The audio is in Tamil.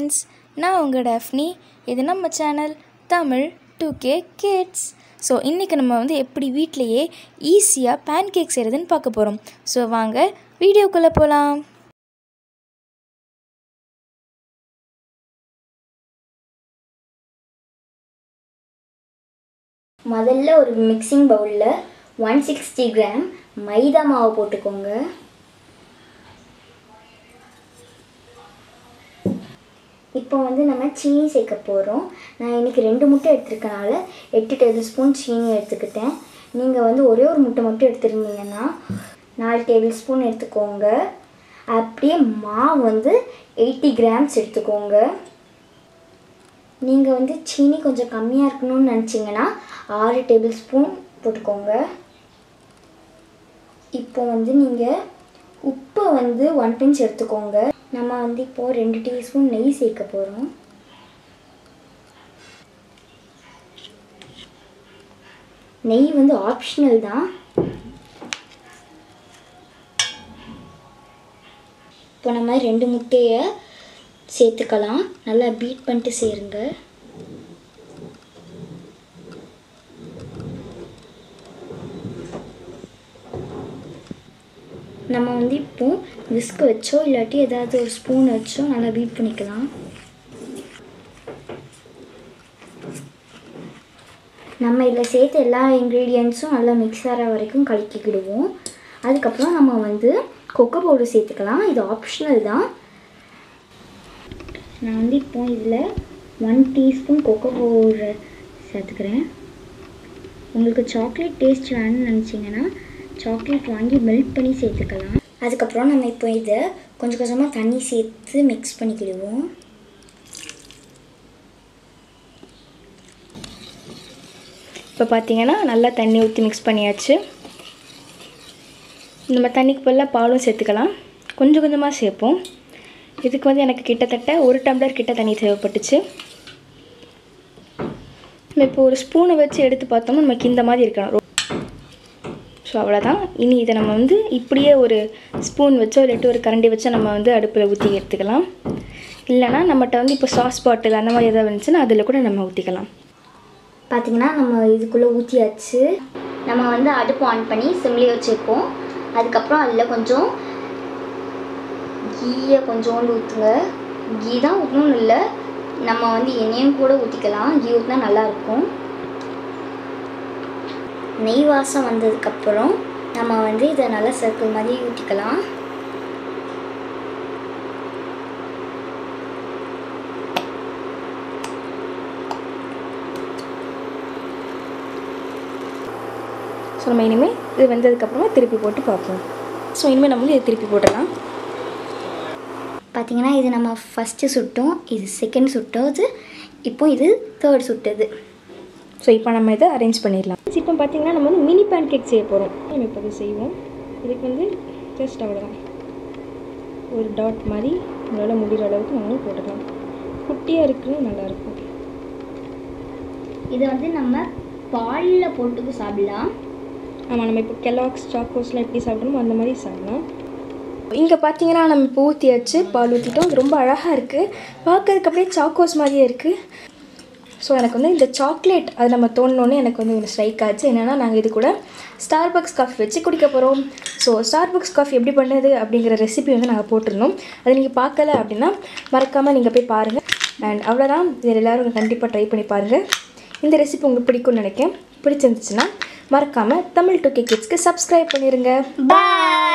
ஃப்ரெண்ட்ஸ் நான் உங்கள் டஃப்னி இது நம்ம channel Tamil two K kids so இன்றைக்கி நம்ம வந்து எப்படி வீட்டிலையே ஈஸியாக பேன் கேக் செய்கிறதுன்னு பார்க்க போகிறோம் ஸோ வாங்க வீடியோக்குள்ளே போகலாம் முதல்ல ஒரு மிக்சிங் பவுலில் ஒன் சிக்ஸ்டி கிராம் மைதா மாவு போட்டுக்கோங்க இப்போ வந்து நம்ம சீனி சேர்க்க போகிறோம் நான் இன்றைக்கி ரெண்டு முட்டை எடுத்துருக்கனால எட்டு டேபிள் ஸ்பூன் சீனி எடுத்துக்கிட்டேன் நீங்கள் வந்து ஒரே ஒரு முட்டை மட்டும் எடுத்துருந்தீங்கன்னா நாலு டேபிள் ஸ்பூன் எடுத்துக்கோங்க அப்படியே மாவு வந்து எயிட்டி கிராம்ஸ் எடுத்துக்கோங்க நீங்கள் வந்து சீனி கொஞ்சம் கம்மியாக இருக்கணும்னு நினச்சிங்கன்னா ஆறு டேபிள் ஸ்பூன் போட்டுக்கோங்க இப்போ வந்து நீங்கள் உப்பை வந்து ஒன் பிஞ்ச் எடுத்துக்கோங்க நம்ம வந்து இப்போது ரெண்டு டீஸ்பூன் நெய் சேர்க்க போகிறோம் நெய் வந்து ஆப்ஷனல் தான் இப்போ நம்ம ரெண்டு முட்டையை சேர்த்துக்கலாம் நல்லா பீட் பண்ணிட்டு சேருங்க நம்ம வந்து இப்போ விஸ்க் வச்சோ இல்லாட்டி ஏதாவது ஒரு ஸ்பூன் வச்சோ நல்லா பீட் பண்ணிக்கலாம் நம்ம இதில் சேர்த்த எல்லா இன்க்ரீடியன்ஸும் நல்லா மிக்ஸ் ஆகிற வரைக்கும் கலக்கிக்கிடுவோம் அதுக்கப்புறம் நம்ம வந்து கொக்கோ பவுடர் சேர்த்துக்கலாம் இது ஆப்ஷனல் தான் நான் வந்து இப்போ இதில் ஒன் டீஸ்பூன் கொக்கோ பவுடர் சேர்த்துக்கிறேன் உங்களுக்கு சாக்லேட் டேஸ்ட் வேணும்னு நினச்சிங்கன்னா சாக்லேட் வாங்கி மெல்ட் பண்ணி சேர்த்துக்கலாம் அதுக்கப்புறம் நம்ம இப்போ இதை கொஞ்சம் கொஞ்சமாக தண்ணி சேர்த்து மிக்ஸ் பண்ணிக்கிடுவோம் இப்போ பார்த்தீங்கன்னா நல்லா தண்ணி ஊற்றி மிக்ஸ் பண்ணியாச்சு நம்ம தண்ணிக்கு பதிலாக பாலும் சேர்த்துக்கலாம் கொஞ்சம் கொஞ்சமாக சேர்ப்போம் இதுக்கு வந்து எனக்கு கிட்டத்தட்ட ஒரு டம்ளர் கிட்ட தண்ணி தேவைப்பட்டுச்சு நம்ம இப்போ ஒரு ஸ்பூனை வச்சு எடுத்து பார்த்தோம்னா நமக்கு இந்த மாதிரி இருக்கணும் ஸோ அவ்வளோதான் இனி இதை நம்ம வந்து இப்படியே ஒரு ஸ்பூன் வச்சோ இல்லாட்டி ஒரு கரண்டி வச்சோ நம்ம வந்து அடுப்பில் ஊற்றி எடுத்துக்கலாம் இல்லைனா நம்மகிட்ட வந்து இப்போ சாஸ் பாட்டில் அந்த மாதிரி எதாவது இருந்துச்சுன்னா அதில் கூட நம்ம ஊற்றிக்கலாம் பார்த்தீங்கன்னா நம்ம இதுக்குள்ளே ஊற்றியாச்சு நம்ம வந்து அடுப்பு ஆன் பண்ணி சிம்லேயே வச்சுருப்போம் அதுக்கப்புறம் அதில் கொஞ்சம் கீயை கொஞ்சோண்டு ஊற்றுங்க கீ தான் ஊற்றணும்னு இல்லை நம்ம வந்து எண்ணெயும் கூட ஊற்றிக்கலாம் கீ ஊற்றினா நல்லாயிருக்கும் நெய் வாசம் வந்ததுக்கப்புறம் நம்ம வந்து இதை நல்லா சர்க்கிள் மாதிரி ஊற்றிக்கலாம் ஸோ நம்ம இனிமேல் இது வெந்ததுக்கப்புறமா திருப்பி போட்டு பார்ப்போம் ஸோ இனிமேல் நம்ம வந்து இதை திருப்பி போட்டுடலாம் பார்த்தீங்கன்னா இது நம்ம ஃபஸ்ட்டு சுட்டோம் இது செகண்ட் சுட்டது இப்போ இது தேர்ட் சுட்டது ஸோ இப்போ நம்ம இதை அரேஞ்ச் பண்ணிடலாம் இப்போ பார்த்தீங்கன்னா நம்ம வந்து மினி பேன் கேக் செய்ய போகிறோம் நம்ம இப்போ அதை செய்வோம் இதுக்கு வந்து ஜஸ்ட் அவ்வளோதான் ஒரு டாட் மாதிரி நம்மளால் முடிகிற அளவுக்கு நம்ம போட்டுக்கலாம் குட்டியாக இருக்குது நல்லாயிருக்கும் இதை வந்து நம்ம பாலில் போட்டு சாப்பிடலாம் ஆமாம் நம்ம இப்போ கெலாக்ஸ் சாக்கோஸ்லாம் எப்படி சாப்பிடணுமோ அந்த மாதிரி சாப்பிடலாம் இங்கே பார்த்தீங்கன்னா நம்ம இப்போ ஊற்றியாச்சு பால் ஊற்றிட்டோம் அது ரொம்ப அழகாக இருக்குது பார்க்கறதுக்கு அப்படியே சாக்கோஸ் மாதிரியே இருக்குது ஸோ எனக்கு வந்து இந்த சாக்லேட் அது நம்ம தோணுனோன்னே எனக்கு வந்து ஒன்று ஸ்ட்ரைக் ஆச்சு என்னென்னா நாங்கள் இது கூட ஸ்டார் பக்ஸ் காஃபி வச்சு குடிக்க போகிறோம் ஸோ ஸ்டார் பக்ஸ் காஃபி எப்படி பண்ணுது அப்படிங்கிற ரெசிபி வந்து நாங்கள் போட்டிருந்தோம் அதை நீங்கள் பார்க்கல அப்படின்னா மறக்காமல் நீங்கள் போய் பாருங்கள் அண்ட் அவ்வளோதான் இதில் எல்லோரும் கண்டிப்பாக ட்ரை பண்ணி பாருங்கள் இந்த ரெசிபி உங்களுக்கு பிடிக்கும்னு நினைக்கிறேன் பிடிச்சிருந்துச்சுன்னா மறக்காமல் தமிழ் டூ கே கிட்ஸ்க்கு சப்ஸ்கிரைப் பண்ணிடுங்க பாய்